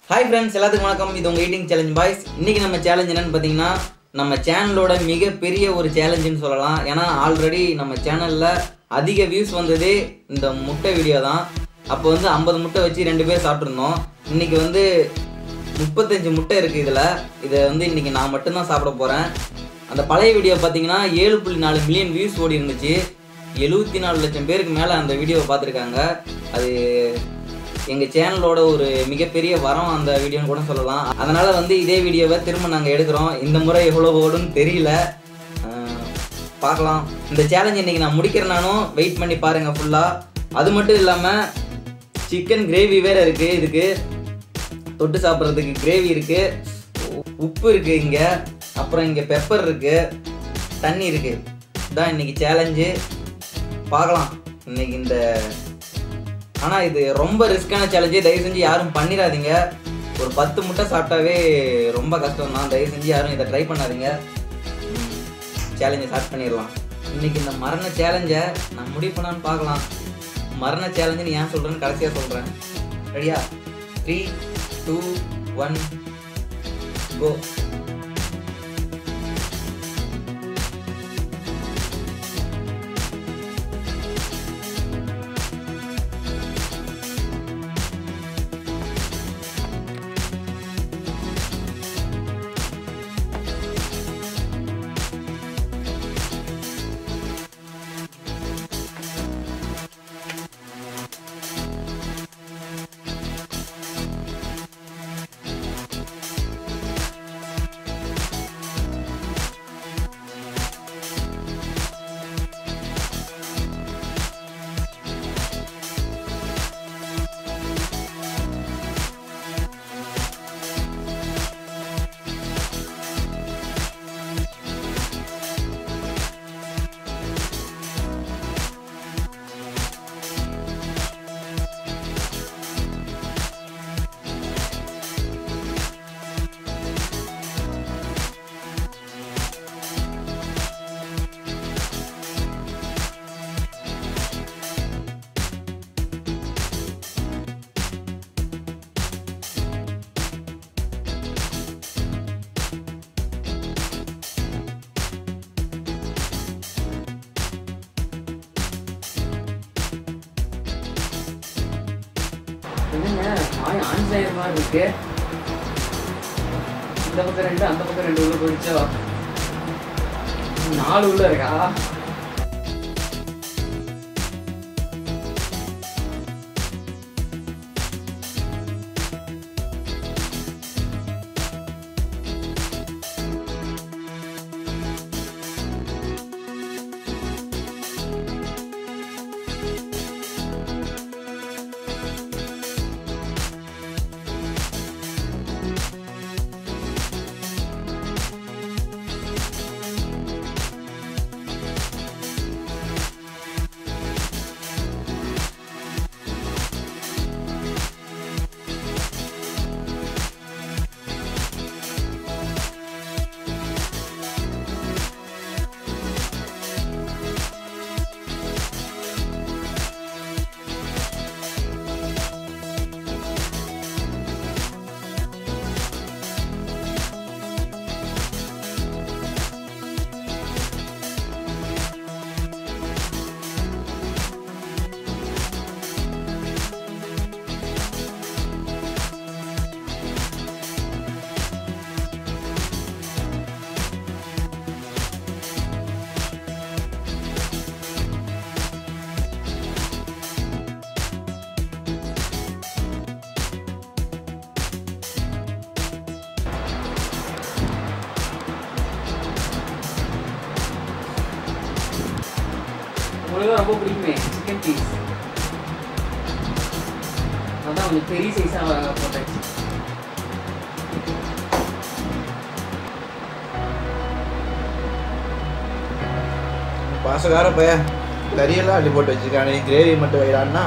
hi friends எல்லாத்துக்கும் வணக்கம் இது உங்கள் ஈட்டிங் சேலஞ்ச் பாய்ஸ் இன்னைக்கு நம்ம சேலஞ்ச் என்னன்னு பார்த்தீங்கன்னா நம்ம சேனலோட மிகப்பெரிய ஒரு சேலஞ்சுன்னு சொல்லலாம் ஏன்னா ஆல்ரெடி நம்ம சேனலில் அதிக வியூஸ் வந்ததே இந்த முட்டை வீடியோ தான் அப்போ வந்து ஐம்பது முட்டை வச்சு ரெண்டு பேர் சாப்பிட்ருந்தோம் இன்னைக்கு வந்து முப்பத்தஞ்சு முட்டை இருக்குது இதில் இதை வந்து இன்னைக்கு நான் மட்டும்தான் சாப்பிட போகிறேன் அந்த பழைய வீடியோ பார்த்தீங்கன்னா ஏழு புள்ளி நாலு மில்லியன் வியூஸ் ஓடி இருந்துச்சு எழுபத்தி நாலு லட்சம் பேருக்கு மேலே அந்த வீடியோவை பார்த்துருக்காங்க அது எங்கள் சேனலோட ஒரு மிகப்பெரிய வரம் அந்த வீடியோன்னு கூட சொல்லலாம் அதனால் வந்து இதே வீடியோவை திரும்ப நாங்கள் எடுக்கிறோம் இந்த முறை எவ்வளோ ஓடுன்னு தெரியல அஹ், பார்க்கலாம் இந்த சேலஞ்ச் இன்னைக்கு நான் முடிக்கிறனாலும் வெயிட் பண்ணி பாருங்கள் ஃபுல்லாக அது மட்டும் இல்லாமல் சிக்கன் கிரேவி வேறு இருக்குது இதுக்கு தொட்டு சாப்பிட்றதுக்கு கிரேவி இருக்குது உப்பு இருக்குது இங்கே அப்புறம் இங்கே பெப்பர் இருக்குது தண்ணி இருக்குது இதான் இன்னைக்கு சேலஞ்சு பார்க்கலாம் இன்னைக்கு இந்த ஆனால் இது ரொம்ப ரிஸ்க்கான சேலஞ்சு தயவு செஞ்சு யாரும் பண்ணிடாதீங்க ஒரு பத்து முட்டை சாப்பிட்டாவே ரொம்ப கஷ்டம் தான் தயவு செஞ்சு யாரும் இதை ட்ரை பண்ணாதீங்க சேலஞ்சை ஸ்டார்ட் பண்ணிடலாம் இன்னைக்கு இந்த மரண சேலஞ்சை நான் முடிவு பண்ணான்னு பார்க்கலாம் மரண சேலஞ்சுன்னு ஏன் சொல்கிறேன்னு கடைசியாக சொல்கிறேன் ரெடியா த்ரீ டூ ஒன் கோ என்னங்க நாய் ஆஞ்சநேயர் மாதிரி இருக்கு இந்த பக்கம் ரெண்டு அந்த பக்கம் ரெண்டு உள்ள போயிடுச்சோ நாலு உள்ள இருக்கா உங்களுக்கு தான் ரொம்ப பிடிக்குமே சிக்கன் பீஸ் அதான் கொஞ்சம் பெரிய சைஸாக போட்டாச்சு பாசக்கார பைய கறியெல்லாம் அள்ளி போட்டு வச்சிருக்கானே கிரேவி மட்டும் வைடான்னா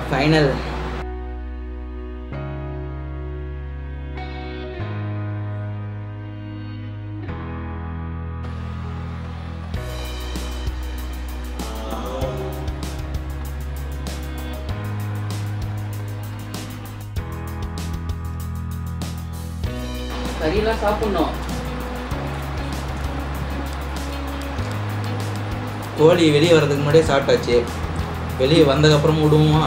ஃபைனல் கறியெல்லாம் சாப்பிடணும் கோழி வெளியே வர்றதுக்கு முன்னாடியே சாப்பிட்டாச்சு வெளியே வந்ததுக்கப்புறம் விடுவோமா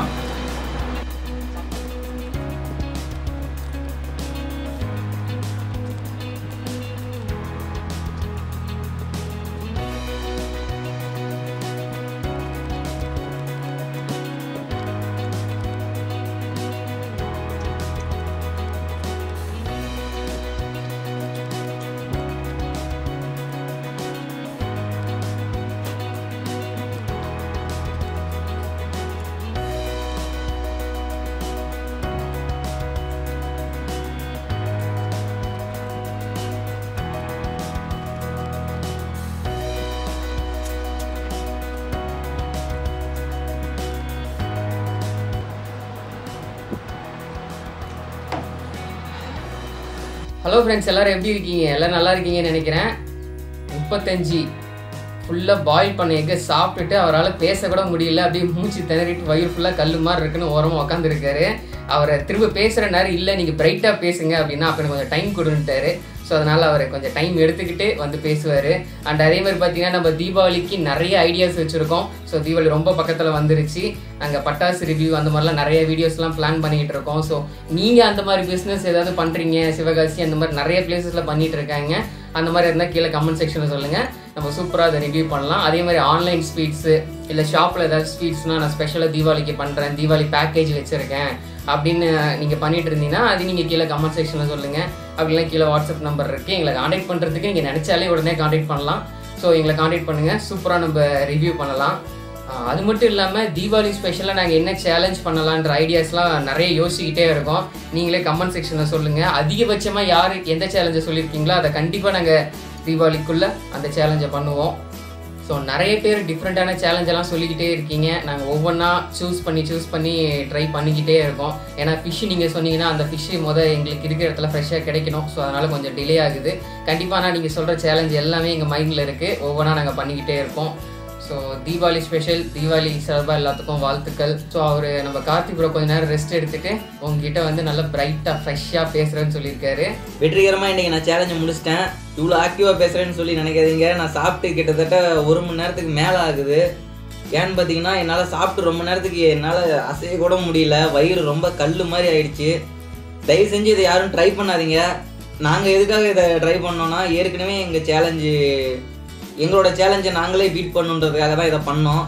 ஹலோ ஃப்ரெண்ட்ஸ் எல்லாரும் எப்படி இருக்கீங்க எல்லாம் நல்லா இருக்கீங்கன்னு நினைக்கிறேன் முப்பத்தஞ்சு ஃபுல்லாக பாயில் பண்ண எக்கை சாப்பிட்டுட்டு அவரால் பேசக்கூட முடியல அப்படியே மூச்சு திணறிட்டு வயிறு ஃபுல்லாக கல் மாதிரி இருக்குன்னு ஓரமாக உட்காந்துருக்காரு அவரை திரும்ப பேசுகிற நேரம் இல்லை நீங்கள் பிரைட்டாக பேசுங்க அப்படின்னா அப்போ எனக்கு கொஞ்சம் டைம் கொடுன்ட்டாரு ஸோ அதனால் அவர் கொஞ்சம் டைம் எடுத்துக்கிட்டு வந்து பேசுவார் அண்ட் அதே மாதிரி பார்த்தீங்கன்னா நம்ம தீபாவளிக்கு நிறைய ஐடியாஸ் வச்சுருக்கோம் ஸோ தீபாவளி ரொம்ப பக்கத்தில் வந்துருச்சு நாங்கள் பட்டாசு ரிவ்யூ அந்த மாதிரிலாம் நிறைய வீடியோஸ்லாம் பிளான் பண்ணிகிட்டு இருக்கோம் ஸோ நீங்கள் அந்த மாதிரி பிஸ்னஸ் ஏதாவது பண்ணுறீங்க சிவகாசி அந்த மாதிரி நிறைய பிளேசஸில் பண்ணிட்டு இருக்காங்க அந்த மாதிரி இருந்தால் கீழே கமெண்ட் செக்ஷனில் சொல்லுங்கள் நம்ம சூப்பராக அதை ரிவ்யூ பண்ணலாம் அதே மாதிரி ஆன்லைன் ஸ்வீட்ஸு இல்லை ஷாப்பில் ஏதாவது ஸ்வீட்ஸ்னால் நான் ஸ்பெஷலாக தீபாவளிக்கு பண்ணுறேன் தீபாவளி பேக்கேஜ் வச்சுருக்கேன் அப்படின்னு நீங்கள் பண்ணிட்டு இருந்தீங்கன்னா அது நீங்கள் கீழே கமெண்ட் செக்ஷனில் சொல்லுங்கள் அப்படிலாம் கீழே வாட்ஸ்அப் நம்பர் இருக்குது எங்களை காண்டாக்ட் பண்ணுறதுக்கு நீங்கள் நினச்சாலே உடனே காண்டாக்ட் பண்ணலாம் ஸோ எங்களை காண்டாக்ட் பண்ணுங்கள் சூப்பராக நம்ம ரிவ்யூ பண்ணலாம் ஆஹ் அது மட்டும் இல்லாமல் தீபாவளி ஸ்பெஷலாக நாங்கள் என்ன சேலஞ்ச் பண்ணலான்ற ஐடியாஸ்லாம் நிறைய யோசிக்கிட்டே இருக்கோம் நீங்களே கமெண்ட் செக்ஷனில் சொல்லுங்கள் அதிகபட்சமாக யார் எந்த சேலஞ்சை சொல்லியிருக்கீங்களோ அதை கண்டிப்பாக நாங்கள் தீபாவளிக்குள்ளே அந்த சேலஞ்சை பண்ணுவோம் ஸோ நிறைய பேர் டிஃப்ரெண்ட்டான சேலஞ்செல்லாம் சொல்லிக்கிட்டே இருக்கீங்க நாங்கள் ஒவ்வொன்றா சூஸ் பண்ணி சூஸ் பண்ணி ட்ரை பண்ணிக்கிட்டே இருக்கோம் ஏன்னா ஃபிஷ் நீங்கள் சொன்னீங்கன்னா அந்த ஃபிஷ் முத எங்களுக்கு இருக்கிற இடத்துல ஃப்ரெஷ்ஷாக கிடைக்கணும் ஸோ அதனால் கொஞ்சம் டிலே ஆகுது கண்டிப்பாக நான் நீங்கள் சொல்கிற சேலஞ்ச் எல்லாமே எங்கள் மைண்டில் இருக்குது ஒவ்வொன்றா நாங்கள் பண்ணிக்கிட்டே இருக்கோம் ஸோ தீபாவளி ஸ்பெஷல் தீபாவளி சார்பாக எல்லாத்துக்கும் வாழ்த்துக்கள் ஸோ அவர் நம்ம கார்த்திக் ப்ரோ கொஞ்ச நேரம் ரெஸ்ட் எடுத்துட்டு உங்ககிட்ட வந்து நல்லா பிரைட்டாக ஃப்ரெஷ்ஷாக பேசுகிறேன்னு சொல்லியிருக்காரு வெற்றிகரமாக இன்றைக்கி நான் சேலஞ்சை முடிச்சிட்டேன் இவ்வளோ ஆக்டிவாக பேசுகிறேன்னு சொல்லி நினைக்காதீங்க நான் சாப்பிட்டு கிட்டத்தட்ட ஒரு மணி நேரத்துக்கு மேலே ஆகுது ஏன்னு பார்த்தீங்கன்னா என்னால் சாப்பிட்டு ரொம்ப நேரத்துக்கு என்னால் அசைய கூட முடியல வயிறு ரொம்ப கல் மாதிரி ஆயிடுச்சு தயவு செஞ்சு இதை யாரும் ட்ரை பண்ணாதீங்க நாங்கள் எதுக்காக இதை ட்ரை பண்ணோம்னா ஏற்கனவே எங்கள் சேலஞ்சு எங்களோட சேலஞ்சை நாங்களே பீட் பண்ணுன்றதுக்காக தான் இதை பண்ணோம்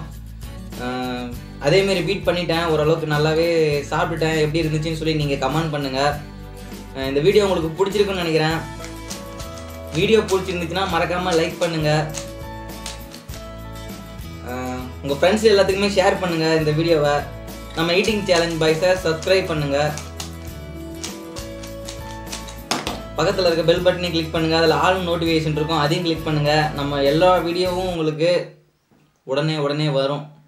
ஆஹ் அதேமாரி பீட் பண்ணிட்டேன் ஓரளவுக்கு நல்லாவே சாப்பிட்டுட்டேன் எப்படி இருந்துச்சுன்னு சொல்லி நீங்கள் கமெண்ட் பண்ணுங்கள் அஹ் இந்த வீடியோ உங்களுக்கு பிடிச்சிருக்குன்னு நினைக்கிறேன் வீடியோ பிடிச்சிருந்துச்சுன்னா மறக்காமல் லைக் பண்ணுங்கள் உங்கள் ஃப்ரெண்ட்ஸ் எல்லாத்துக்குமே ஷேர் பண்ணுங்கள் இந்த வீடியோவை நம்ம ஈட்டிங் சேலஞ்ச் பாய்ஸை சப்ஸ்கிரைப் பண்ணுங்கள் பக்கத்தில் இருக்க பெல் பட்டனை கிளிக் பண்ணுங்கள் அதில் ஆல் நோட்டிஃபிகேஷன் இருக்கும் அதையும் கிளிக் பண்ணுங்கள் நம்ம எல்லா வீடியோவும் உங்களுக்கு உடனே உடனே வரும்